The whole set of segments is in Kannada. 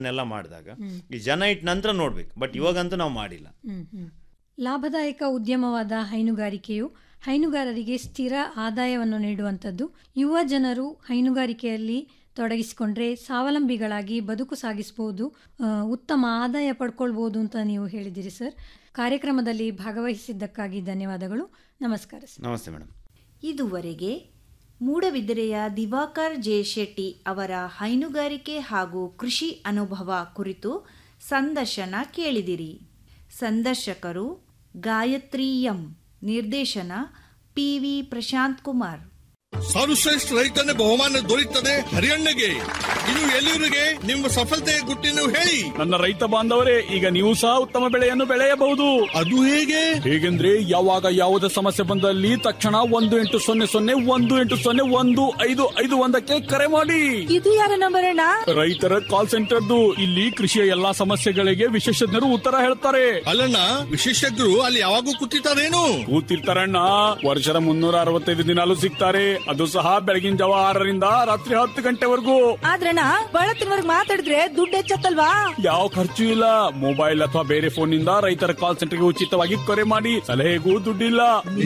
ಎಲ್ಲ ಮಾಡಿದಾಗ ಈ ಜನ ಇಟ್ಟ ನಂತರ ನೋಡ್ಬೇಕು ಬಟ್ ಇವಾಗಂತೂ ನಾವು ಮಾಡಿಲ್ಲ ಹ್ಮ್, ಹ್ಮ್. ಲಾಭದಾಯಕ ಉದ್ಯಮವಾದ ಹೈನುಗಾರಿಕೆಯು ಹೈನುಗಾರರಿಗೆ ಸ್ಥಿರ ಆದಾಯವನ್ನು ನೀಡುವಂಥದ್ದು ಯುವ ಜನರು ಹೈನುಗಾರಿಕೆಯಲ್ಲಿ ತೊಡಗಿಸಿಕೊಂಡ್ರೆ ಸ್ವಾವಲಂಬಿಗಳಾಗಿ ಬದುಕು ಸಾಗಿಸಬಹುದು ಆ, ಉತ್ತಮ ಆದಾಯ ಪಡ್ಕೊಳ್ಬೋದು ಅಂತ ನೀವು ಹೇಳಿದಿರಿ ಸರ್ ಕಾರ್ಯಕ್ರಮದಲ್ಲಿ ಭಾಗವಹಿಸಿದ್ದಕ್ಕಾಗಿ ಧನ್ಯವಾದಗಳು ನಮಸ್ಕಾರ ಸರ್ ನಮಸ್ತೆ ಮೇಡಮ್ ಇದುವರೆಗೆ ಮೂಡಬಿದಿರೆಯ ದಿವಾಕರ್ ಜೆ ಶೆಟ್ಟಿ ಅವರ ಹೈನುಗಾರಿಕೆ ಹಾಗೂ ಕೃಷಿ ಅನುಭವ ಕುರಿತು ಸಂದರ್ಶನ ಕೇಳಿದಿರಿ ಸಂದರ್ಶಕರು ಗಾಯತ್ರಿ ಎಂ ನಿರ್ದೇಶನ ಪಿವಿ ಪ್ರಶಾಂತ್ ಕುಮಾರ್ ಸರ್ವಶ್ರೇಷ್ಠ ರೈತನ ಬಹುಮಾನ ದೊರೆಯುತ್ತದೆ ಹರಿಯಣ್ಣಗೆ ಇದು ಎಲ್ಲಿವರಿಗೆ ನಿಮ್ಮ ಸಫಲತೆಯ ಗುಟ್ಟಿನ ಹೇಳಿ ನನ್ನ ರೈತ ಬಾಂಧವರೇ ಈಗ ನೀವು ಸಹ ಉತ್ತಮ ಬೆಳೆಯನ್ನು ಬೆಳೆಯಬಹುದು ಅದು ಹೇಗೆ ಹೇಗೆಂದ್ರೆ ಯಾವಾಗ ಯಾವುದೇ ಸಮಸ್ಯೆ ಬಂದಲ್ಲಿ ತಕ್ಷಣ ಒಂದು ಎಂಟು ಸೊನ್ನೆ ಸೊನ್ನೆ ಒಂದು ಎಂಟು ಸೊನ್ನೆ ಒಂದು ಐದು ಐದು ಒಂದಕ್ಕೆ ಕರೆ ಮಾಡಿ ಇದು ಯಾರ ನಂಬರ್ ಅಣ್ಣ ರೈತರ ಕಾಲ್ ಸೆಂಟರ್ದು ಇಲ್ಲಿ ಕೃಷಿಯ ಎಲ್ಲಾ ಸಮಸ್ಯೆಗಳಿಗೆ ವಿಶೇಷಜ್ಞರು ಉತ್ತರ ಹೇಳ್ತಾರೆ ಅಲ್ಲಣ್ಣ ವಿಶೇಷಜ್ಞರು ಅಲ್ಲಿ ಯಾವಾಗೂ ಕೂತಿರ್ತಾರೇನು ಕೂತಿರ್ತಾರಣ್ಣ ವರ್ಷದ ಮುನ್ನೂರ ಅರವತ್ತೈದು ದಿನಾಲು ಸಿಗ್ತಾರೆ ಅದು ಸಹ ಬೆಳಗಿನ ಜಾವ ಆರರಿಂದ ರಾತ್ರಿ ಹತ್ತು ಗಂಟೆವರೆಗೂ ಆದ್ರಣ್ಣ ಬಳತ್ತಿನವರ್ಗ್ ಮಾತಾಡಿದ್ರೆ ದುಡ್ಡು ಹೆಚ್ಚತ್ತಲ್ವಾ ಯಾವ ಖರ್ಚು ಇಲ್ಲ ಮೊಬೈಲ್ ಅಥವಾ ಬೇರೆ ಫೋನ್ ನಿಂದ ರೈತರ ಕಾಲ್ ಸೆಂಟರ್ಗೆ ಉಚಿತವಾಗಿ ಕರೆ ಮಾಡಿ ಸಲಹೆಗೂ ದುಡ್ಡಿಲ್ಲ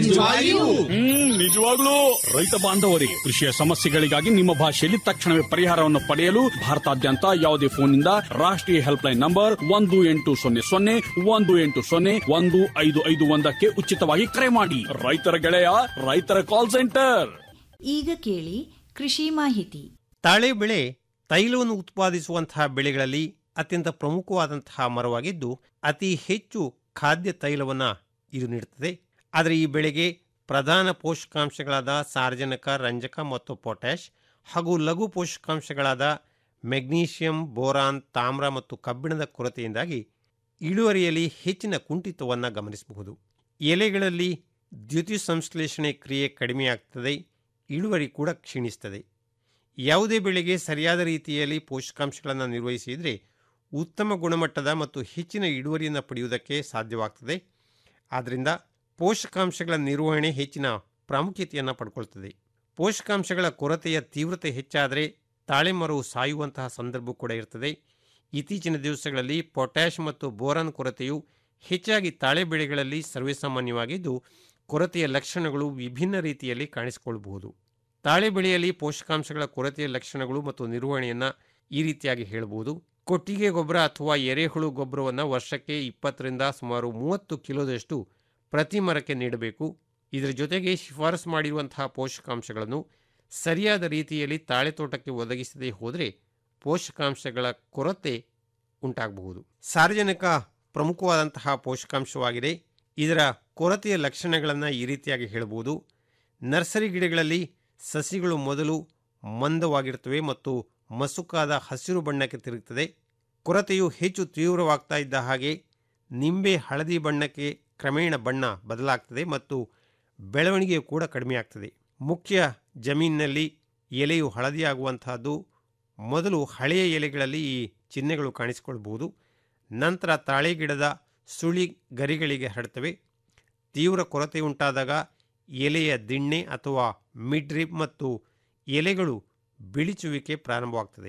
ಹ್ಮ್ ನಿಜವಾಗ್ಲೂ ರೈತ ಬಾಂಧವರೇ ಕೃಷಿಯ ಸಮಸ್ಯೆಗಳಿಗಾಗಿ ನಿಮ್ಮ ಭಾಷೆಯಲ್ಲಿ ತಕ್ಷಣವೇ ಪರಿಹಾರವನ್ನು ಪಡೆಯಲು ಭಾರತಾದ್ಯಂತ ಯಾವುದೇ ಫೋನ್ನಿಂದ ರಾಷ್ಟ್ರೀಯ ಹೆಲ್ಪ್ಲೈನ್ ನಂಬರ್ ಒಂದು ಎಂಟು ಸೊನ್ನೆ ಸೊನ್ನೆ ಒಂದು ಎಂಟು ಸೊನ್ನೆ ಒಂದು ಐದು ಐದು ಒಂದಕ್ಕೆ ಉಚಿತವಾಗಿ ಕರೆ ಮಾಡಿ ರೈತರ ಗೆಳೆಯ ರೈತರ ಕಾಲ್ ಸೆಂಟರ್ ಈಗ ಕೇಳಿ ಕೃಷಿ ಮಾಹಿತಿ ತಾಳೆ ಬೆಳೆ ತೈಲವನ್ನು ಉತ್ಪಾದಿಸುವಂತಹ ಬೆಳೆಗಳಲ್ಲಿ ಅತ್ಯಂತ ಪ್ರಮುಖವಾದಂತಹ ಮರವಾಗಿದ್ದು ಅತಿ ಹೆಚ್ಚು ಖಾದ್ಯ ತೈಲವನ್ನು ಇದು ನೀಡುತ್ತದೆ ಆದರೆ ಈ ಬೆಳೆಗೆ ಪ್ರಧಾನ ಪೋಷಕಾಂಶಗಳಾದ ಸಾರ್ವಜನಿಕ ರಂಜಕ ಮತ್ತು ಪೊಟ್ಯಾಷ್ ಹಾಗೂ ಲಘು ಪೋಷಕಾಂಶಗಳಾದ ಮೆಗ್ನೀಷಿಯಂ ಬೋರಾನ್ ತಾಮ್ರ ಮತ್ತು ಕಬ್ಬಿಣದ ಕೊರತೆಯಿಂದಾಗಿ ಇಳುವರಿಯಲ್ಲಿ ಹೆಚ್ಚಿನ ಕುಂಠಿತವನ್ನು ಗಮನಿಸಬಹುದು ಎಲೆಗಳಲ್ಲಿ ದ್ಯುತಿ ಸಂಶ್ಲೇಷಣೆ ಕ್ರಿಯೆ ಕಡಿಮೆಯಾಗ್ತದೆ ಇಳುವರಿ ಕೂಡ ಕ್ಷೀಣಿಸ್ತದೆ ಯಾವುದೇ ಬೆಳೆಗೆ ಸರಿಯಾದ ರೀತಿಯಲ್ಲಿ ಪೋಷಕಾಂಶಗಳನ್ನು ನಿರ್ವಹಿಸಿದರೆ ಉತ್ತಮ ಗುಣಮಟ್ಟದ ಮತ್ತು ಹೆಚ್ಚಿನ ಇಳುವರಿಯನ್ನು ಪಡೆಯುವುದಕ್ಕೆ ಸಾಧ್ಯವಾಗ್ತದೆ ಆದ್ದರಿಂದ ಪೋಷಕಾಂಶಗಳ ನಿರ್ವಹಣೆ ಹೆಚ್ಚಿನ ಪ್ರಾಮುಖ್ಯತೆಯನ್ನು ಪಡ್ಕೊಳ್ತದೆ ಪೋಷಕಾಂಶಗಳ ಕೊರತೆಯ ತೀವ್ರತೆ ಹೆಚ್ಚಾದರೆ ತಾಳೆ ಮರವು ಸಾಯುವಂತಹ ಸಂದರ್ಭ ಕೂಡ ಇರ್ತದೆ ಇತ್ತೀಚಿನ ದಿವಸಗಳಲ್ಲಿ ಪೊಟ್ಯಾಷ್ ಮತ್ತು ಬೋರಾನ್ ಕೊರತೆಯು ಹೆಚ್ಚಾಗಿ ತಾಳೆ ಬೆಳೆಗಳಲ್ಲಿ ಸರ್ವೇಸಾಮಾನ್ಯವಾಗಿದ್ದು ಕೊರತೆಯ ಲಕ್ಷಣಗಳು ವಿಭಿನ್ನ ರೀತಿಯಲ್ಲಿ ಕಾಣಿಸಿಕೊಳ್ಳಬಹುದು ತಾಳೆ ಬೆಳೆಯಲ್ಲಿ ಪೋಷಕಾಂಶಗಳ ಕೊರತೆಯ ಲಕ್ಷಣಗಳು ಮತ್ತು ನಿರ್ವಹಣೆಯನ್ನು ಈ ರೀತಿಯಾಗಿ ಹೇಳಬಹುದು ಕೊಟ್ಟಿಗೆ ಗೊಬ್ಬರ ಅಥವಾ ಎರೆಹುಳು ಗೊಬ್ಬರವನ್ನು ವರ್ಷಕ್ಕೆ ಇಪ್ಪತ್ತರಿಂದ ಸುಮಾರು ಮೂವತ್ತು ಕಿಲೋದಷ್ಟು ಪ್ರತಿ ಮರಕ್ಕೆ ನೀಡಬೇಕು ಇದರ ಜೊತೆಗೆ ಶಿಫಾರಸು ಮಾಡಿರುವಂತಹ ಪೋಷಕಾಂಶಗಳನ್ನು ಸರಿಯಾದ ರೀತಿಯಲ್ಲಿ ತಾಳೆ ತೋಟಕ್ಕೆ ಒದಗಿಸದೇ ಹೋದರೆ ಪೋಷಕಾಂಶಗಳ ಕೊರತೆ ಉಂಟಾಗಬಹುದು ಸಾರ್ವಜನಿಕ ಪ್ರಮುಖವಾದಂತಹ ಪೋಷಕಾಂಶವಾಗಿದೆ ಇದರ ಕೊರತೆಯ ಲಕ್ಷಣಗಳನ್ನು ಈ ರೀತಿಯಾಗಿ ಹೇಳಬಹುದು ನರ್ಸರಿ ಗಿಡಗಳಲ್ಲಿ ಸಸಿಗಳು ಮೊದಲು ಮಂದವಾಗಿರ್ತವೆ ಮತ್ತು ಮಸುಕಾದ ಹಸಿರು ಬಣ್ಣಕ್ಕೆ ತಿರುಗುತ್ತದೆ ಕೊರತೆಯು ಹೆಚ್ಚು ತೀವ್ರವಾಗ್ತಾ ಇದ್ದ ಹಾಗೆ ನಿಂಬೆ ಹಳದಿ ಬಣ್ಣಕ್ಕೆ ಕ್ರಮೇಣ ಬಣ್ಣ ಬದಲಾಗ್ತದೆ ಮತ್ತು ಬೆಳವಣಿಗೆಯು ಕೂಡ ಕಡಿಮೆಯಾಗ್ತದೆ ಮುಖ್ಯ ಜಮೀನಿನಲ್ಲಿ ಎಲೆಯು ಹಳದಿಯಾಗುವಂತಹದ್ದು ಮೊದಲು ಹಳೆಯ ಎಲೆಗಳಲ್ಲಿ ಈ ಚಿಹ್ನೆಗಳು ಕಾಣಿಸಿಕೊಳ್ಬಹುದು ನಂತರ ತಾಳೆ ಗಿಡದ ಸುಳಿ ಗರಿಗಳಿಗೆ ಹರಡ್ತವೆ ತೀವ್ರ ಕೊರತೆ ಉಂಟಾದಾಗ ಎಲೆಯ ದಿಣ್ಣೆ ಅಥವಾ ಮಿಡ್ರಿಪ್ ಮತ್ತು ಎಲೆಗಳು ಬಿಳಿಚುವಿಕೆ ಪ್ರಾರಂಭವಾಗ್ತದೆ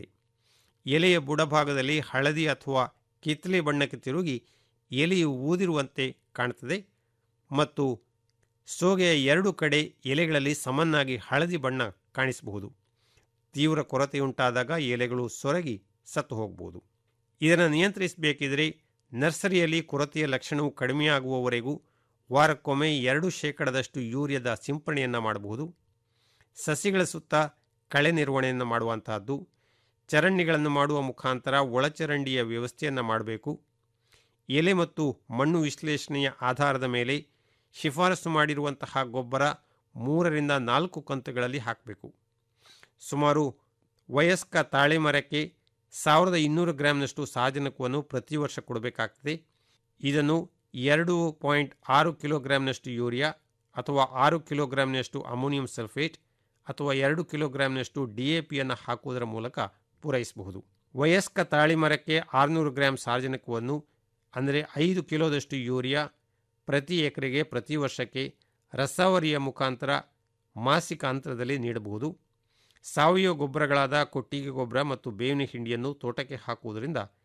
ಎಲೆಯ ಬುಡಭಾಗದಲ್ಲಿ ಹಳದಿ ಅಥವಾ ಕಿತ್ತಲೆ ಬಣ್ಣಕ್ಕೆ ತಿರುಗಿ ಎಲೆಯು ಊದಿರುವಂತೆ ಕಾಣುತ್ತದೆ ಮತ್ತು ಸೋಗೆಯ ಎರಡು ಕಡೆ ಎಲೆಗಳಲ್ಲಿ ಸಮನಾಗಿ ಹಳದಿ ಬಣ್ಣ ಕಾಣಿಸಬಹುದು ತೀವ್ರ ಕೊರತೆಯುಂಟಾದಾಗ ಎಲೆಗಳು ಸೊರಗಿ ಸತ್ತು ಹೋಗಬಹುದು ಇದನ್ನು ನಿಯಂತ್ರಿಸಬೇಕಿದ್ರೆ ನರ್ಸರಿಯಲ್ಲಿ ಕೊರತೆಯ ಲಕ್ಷಣವು ಕಡಿಮೆಯಾಗುವವರೆಗೂ ವಾರಕ್ಕೊಮ್ಮೆ ಎರಡು ಶೇಕಡದಷ್ಟು ಯೂರಿಯಾದ ಸಿಂಪರಣೆಯನ್ನು ಮಾಡಬಹುದು ಸಸಿಗಳ ಸುತ್ತ ಕಳೆ ನಿರ್ವಹಣೆಯನ್ನು ಮಾಡುವಂತಹದ್ದು ಚರಂಡಿಗಳನ್ನು ಮಾಡುವ ಮುಖಾಂತರ ಒಳಚರಂಡಿಯ ವ್ಯವಸ್ಥೆಯನ್ನು ಮಾಡಬೇಕು ಎಲೆ ಮತ್ತು ಮಣ್ಣು ವಿಶ್ಲೇಷಣೆಯ ಆಧಾರದ ಮೇಲೆ ಶಿಫಾರಸು ಮಾಡಿರುವಂತಹ ಗೊಬ್ಬರ ಮೂರರಿಂದ ನಾಲ್ಕು ಕಂತುಗಳಲ್ಲಿ ಹಾಕಬೇಕು ಸುಮಾರು ವಯಸ್ಕ ತಾಳೆ ಮರಕ್ಕೆ ಸಾವಿರದ ಇನ್ನೂರು ಗ್ರಾಂನಷ್ಟು ಸಾರಜನಕವನ್ನು ಪ್ರತಿ ವರ್ಷ ಕೊಡಬೇಕಾಗ್ತದೆ ಇದನ್ನು ಎರಡು ಪಾಯಿಂಟ್ ಆರು ಕಿಲೋಗ್ರಾಂನಷ್ಟು ಯೂರಿಯಾ ಅಥವಾ ಆರು ಕಿಲೋಗ್ರಾಂನಷ್ಟು ಅಮೋನಿಯಂ ಸಲ್ಫೇಟ್ ಅಥವಾ ಎರಡು ಕಿಲೋಗ್ರಾಂನಷ್ಟು ಡಿ ಎ ಪಿಯನ್ನು ಹಾಕುವುದರ ಮೂಲಕ ಪೂರೈಸಬಹುದು ವಯಸ್ಕ ತಾಳಿ ಮರಕ್ಕೆ ಆರುನೂರು ಗ್ರಾಂ ಸಾರಜನಕವನ್ನು ಅಂದರೆ ಐದು ಕಿಲೋದಷ್ಟು ಯೂರಿಯಾ ಪ್ರತಿ ಎಕರೆಗೆ ಪ್ರತಿ ವರ್ಷಕ್ಕೆ ರಸಾವರಿಯ ಮುಖಾಂತರ ಮಾಸಿಕ ಅಂತರದಲ್ಲಿ ನೀಡಬಹುದು ಸಾವಯವ ಗೊಬ್ಬರಗಳಾದ ಕೊಟ್ಟಿಗೆ ಗೊಬ್ಬರ ಮತ್ತು ಬೇವಿನ ಹಿಂಡಿಯನ್ನು ತೋಟಕ್ಕೆ ಹಾಕುವುದರಿಂದ